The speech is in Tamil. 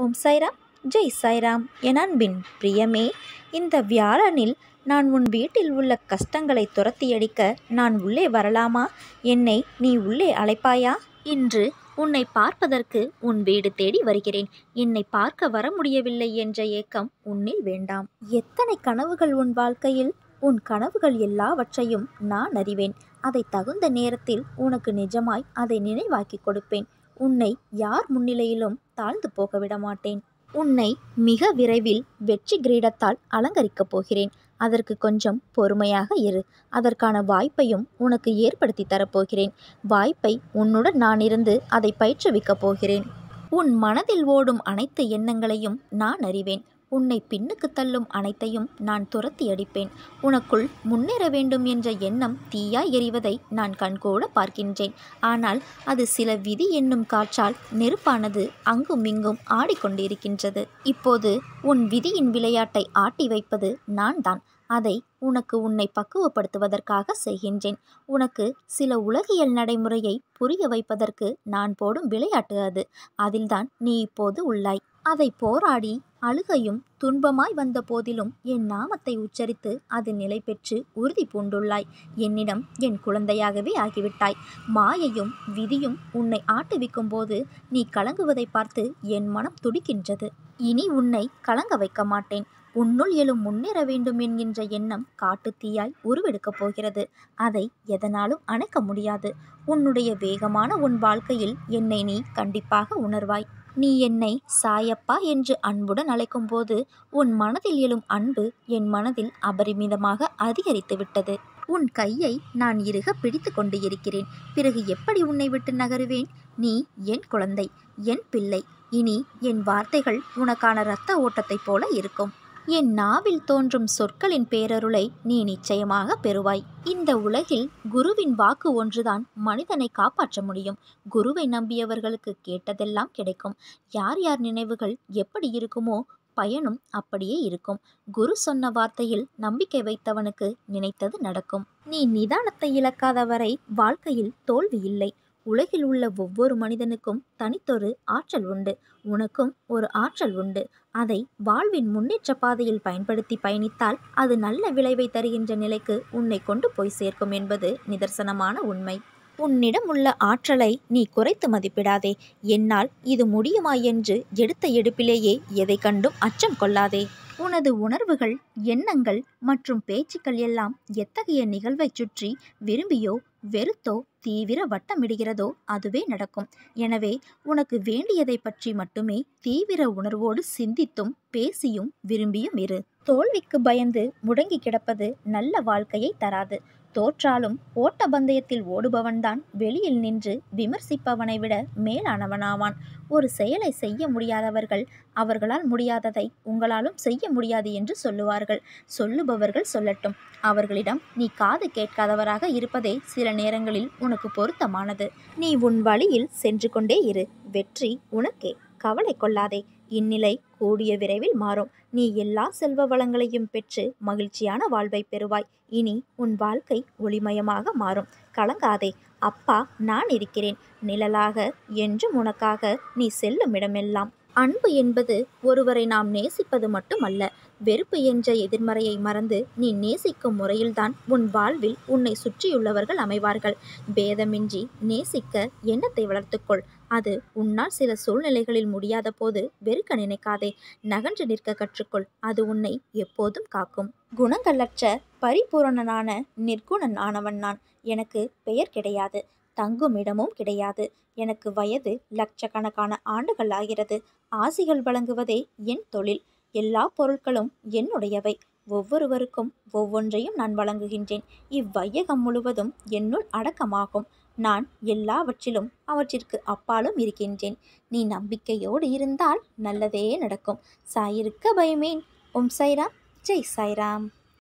ஓம் சாய்ராம் ஜெய் சாய்ராம் என் அன்பின் பிரியமே இந்த வியாழனில் நான் உன் வீட்டில் உள்ள கஷ்டங்களை துரத்தியடிக்க நான் உள்ளே வரலாமா என்னை நீ உள்ளே அழைப்பாயா இன்று உன்னை பார்ப்பதற்கு உன் வீடு தேடி வருகிறேன் என்னை பார்க்க வர முடியவில்லை என்ற ஏக்கம் உன்னில் வேண்டாம் எத்தனை கனவுகள் உன் வாழ்க்கையில் உன் கனவுகள் எல்லாவற்றையும் நான் அறிவேன் அதை தகுந்த நேரத்தில் உனக்கு நிஜமாய் அதை நினைவாக்கி கொடுப்பேன் உன்னை யார் முன்னிலையிலும் தாழ்ந்து போக விட மாட்டேன் உன்னை மிக விரைவில் வெற்றி கிரீடத்தால் அலங்கரிக்கப் போகிறேன் அதற்கு கொஞ்சம் பொறுமையாக இரு அதற்கான வாய்ப்பையும் உனக்கு ஏற்படுத்தி தரப்போகிறேன் வாய்ப்பை உன்னுடன் நான் இருந்து அதை பயிற்றுவிக்கப் போகிறேன் உன் மனதில் ஓடும் அனைத்து எண்ணங்களையும் நான் அறிவேன் உன்னை பின்னுக்கு தள்ளும் அனைத்தையும் நான் துரத்தி அடிப்பேன் உனக்குள் முன்னேற வேண்டும் என்ற எண்ணம் தீயாய் எறிவதை நான் கண்கூட பார்க்கின்றேன் ஆனால் அது சில விதி என்னும் காற்றால் நெருப்பானது அங்கும் இங்கும் ஆடிக்கொண்டிருக்கின்றது இப்போது உன் விதியின் விளையாட்டை ஆட்டி வைப்பது நான் தான் அதை உனக்கு உன்னை பக்குவப்படுத்துவதற்காக செய்கின்றேன் உனக்கு சில உலகியல் நடைமுறையை புரிய வைப்பதற்கு நான் போடும் விளையாட்டு அது அதில்தான் நீ இப்போது உள்ளாய் அதை போராடி அழுகையும் துன்பமாய் வந்த போதிலும் என் நாமத்தை உச்சரித்து அது நிலை பெற்று உறுதி பூண்டுள்ளாய் என்னிடம் என் குழந்தையாகவே ஆகிவிட்டாய் மாயையும் விதியும் உன்னை ஆட்டுவிக்கும் போது நீ கலங்குவதை பார்த்து என் மனம் துடிக்கின்றது இனி உன்னை கலங்க வைக்க மாட்டேன் உன்னுள் எழும் முன்னேற வேண்டும் என்கின்ற எண்ணம் காட்டுத்தீயாய் உருவெடுக்கப் போகிறது அதை எதனாலும் அணைக்க முடியாது உன்னுடைய வேகமான உன் வாழ்க்கையில் என்னை நீ கண்டிப்பாக உணர்வாய் நீ என்னை சாயப்பா என்று அன்புடன் அழைக்கும்போது உன் மனதில் எழும் அன்பு என் மனதில் அபரிமிதமாக அதிகரித்து விட்டது உன் கையை நான் இறுக பிடித்து கொண்டு இருக்கிறேன் பிறகு எப்படி உன்னை விட்டு நகருவேன் நீ என் குழந்தை என் பிள்ளை இனி என் வார்த்தைகள் உனக்கான இரத்த ஓட்டத்தைப் போல இருக்கும் என் நாவில் தோன்றும் சொற்களின் பேரருளை நீ நிச்சயமாக பெறுவாய் இந்த உலகில் குருவின் வாக்கு ஒன்றுதான் மனிதனை காப்பாற்ற முடியும் குருவை நம்பியவர்களுக்கு கேட்டதெல்லாம் கிடைக்கும் யார் யார் நினைவுகள் எப்படி இருக்குமோ பயனும் அப்படியே இருக்கும் குரு சொன்ன வார்த்தையில் நம்பிக்கை வைத்தவனுக்கு நினைத்தது நடக்கும் நீ நிதானத்தை இழக்காதவரை வாழ்க்கையில் தோல்வி இல்லை உலகில் உள்ள ஒவ்வொரு மனிதனுக்கும் தனித்தொரு ஆற்றல் உண்டு உனக்கும் ஒரு ஆற்றல் உண்டு அதை வாழ்வின் முன்னேற்ற பாதையில் பயன்படுத்தி பயணித்தால் அது நல்ல விளைவை தருகின்ற நிலைக்கு உன்னை கொண்டு போய் சேர்க்கும் என்பது நிதர்சனமான உண்மை உன்னிடம் உள்ள ஆற்றலை நீ குறைத்து மதிப்பிடாதே என்னால் இது முடியுமா என்று எடுத்த எடுப்பிலேயே எதை கண்டும் அச்சம் கொள்ளாதே உனது உணர்வுகள் எண்ணங்கள் மற்றும் பேச்சுக்கள் எல்லாம் எத்தகைய நிகழ்வைச் சுற்றி விரும்பியோ வெறுத்தோ தீவிர வட்டமிடுகிறதோ அதுவே நடக்கும் எனவே உனக்கு வேண்டியதை பற்றி மட்டுமே தீவிர உணர்வோடு சிந்தித்தும் பேசியும் விரும்பியும் இரு தோல்விக்கு பயந்து முடங்கி கிடப்பது நல்ல வாழ்க்கையை தராது தோற்றாலும் ஓட்ட பந்தயத்தில் ஓடுபவன்தான் வெளியில் நின்று விமர்சிப்பவனை விட மேலானவனாவான் ஒரு செயலை செய்ய முடியாதவர்கள் அவர்களால் முடியாததை உங்களாலும் செய்ய முடியாது என்று சொல்லுவார்கள் சொல்லுபவர்கள் சொல்லட்டும் அவர்களிடம் நீ காது கேட்காதவராக இருப்பதே சில நேரங்களில் உனக்கு பொருத்தமானது நீ உன் வழியில் சென்று கொண்டே இரு வெற்றி உனக்கே கவலை கொள்ளாதே இந்நிலை கூடிய விரைவில் மாறும் நீ எல்லா செல்வ வளங்களையும் பெற்று மகிழ்ச்சியான வாழ்வை பெறுவாய் இனி உன் வாழ்க்கை ஒளிமயமாக மாறும் கலங்காதே அப்பா நான் இருக்கிறேன் நிழலாக என்றும் உனக்காக நீ செல்லும் இடமெல்லாம் அன்பு என்பது ஒருவரை நாம் நேசிப்பது மட்டுமல்ல வெறுப்பு என்ற எதிர்மறையை மறந்து நீ நேசிக்கும் முறையில்தான் உன் வாழ்வில் உன்னை சுற்றியுள்ளவர்கள் அமைவார்கள் பேதமின்றி நேசிக்க எண்ணத்தை வளர்த்துக்கொள் அது உன்னால் சில சூழ்நிலைகளில் முடியாத போது வெறுக்க நினைக்காதே நகன்று நிற்க கற்றுக்கொள் அது உன்னை எப்போதும் காக்கும் குணங்களற்ற பரிபூரணனான நிர்குணன் ஆனவன் நான் எனக்கு பெயர் கிடையாது தங்கும் இடமும் கிடையாது எனக்கு வயது லட்சக்கணக்கான ஆண்டுகள் ஆகிறது ஆசிகள் வழங்குவதே என் தொழில் எல்லா பொருட்களும் என்னுடையவை ஒவ்வொருவருக்கும் ஒவ்வொன்றையும் நான் வழங்குகின்றேன் இவ்வையகம் முழுவதும் என்னுள் அடக்கமாகும் நான் எல்லாவற்றிலும் அவற்றிற்கு அப்பாலும் இருக்கின்றேன் நீ நம்பிக்கையோடு இருந்தால் நல்லதே நடக்கும் சாயிருக்க பயமேன் ஓம் சாய்ராம் ஜெய் சாய்ராம்